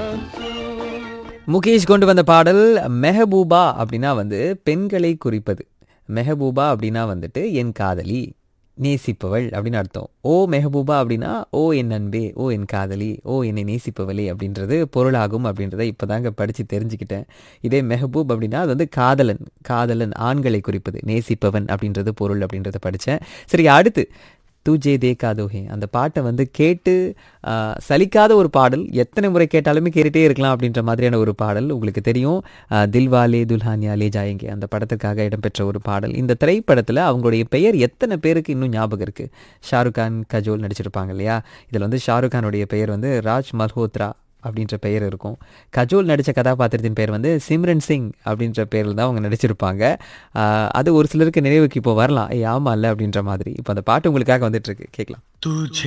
முகேஷ் கொண்டு வந்த பாடல் மெஹபூபா அப்படின்னா வந்து பெண்களை குறிப்பது மெஹபூபா அப்படின்னா வந்துட்டு என் காதலி நேசிப்பவள் அப்படின்னு அர்த்தம் ஓ மெஹபூபா அப்படின்னா ஓ என் அன்பே ஓ என் காதலி ஓ என்னை நேசிப்பவளே அப்படின்றது பொருளாகும் அப்படின்றத இப்போதாங்க படித்து தெரிஞ்சுக்கிட்டேன் இதே மெஹபூப் அப்படின்னா அது வந்து காதலன் காதலன் ஆண்களை குறிப்பது நேசிப்பவன் அப்படின்றது பொருள் அப்படின்றத படித்தேன் சரி அடுத்து தூஜே தேக்காதோஹே அந்த பாட்டை வந்து கேட்டு ஆ, சலிக்காத ஒரு பாடல் எத்தனை முறை கேட்டாலுமே கேட்டுட்டே இருக்கலாம் அப்படின்ற மாதிரியான ஒரு பாடல் உங்களுக்கு தெரியும் ஆ, தில்வாலே துல்ஹானியா லே ஜாயங்கே அந்த படத்துக்காக இடம்பெற்ற ஒரு பாடல் இந்த திரைப்படத்தில் அவங்களுடைய பெயர் எத்தனை பேருக்கு இன்னும் ஞாபகம் இருக்குது ஷாருக் கான் கஜோல் நடிச்சிருப்பாங்க இல்லையா இதில் வந்து ஷாருக் கானுடைய பெயர் வந்து ராஜ் மல்ஹோத்ரா அப்படின்ற பெயர் இருக்கும் கஜோல் நடித்த கதாபாத்திரத்தின் பெயர் வந்து சிம்ரன் சிங் அப்படின்ற பேரில் தான் அவங்க நடிச்சிருப்பாங்க ஆஹ் அது ஒரு சிலருக்கு நினைவுக்கு இப்போ வரலாம் ஏய் ஆமா இல்லை அப்படின்ற மாதிரி இப்போ அந்த பாட்டு உங்களுக்காக வந்துட்டு இருக்கு கேட்கலாம் तुझे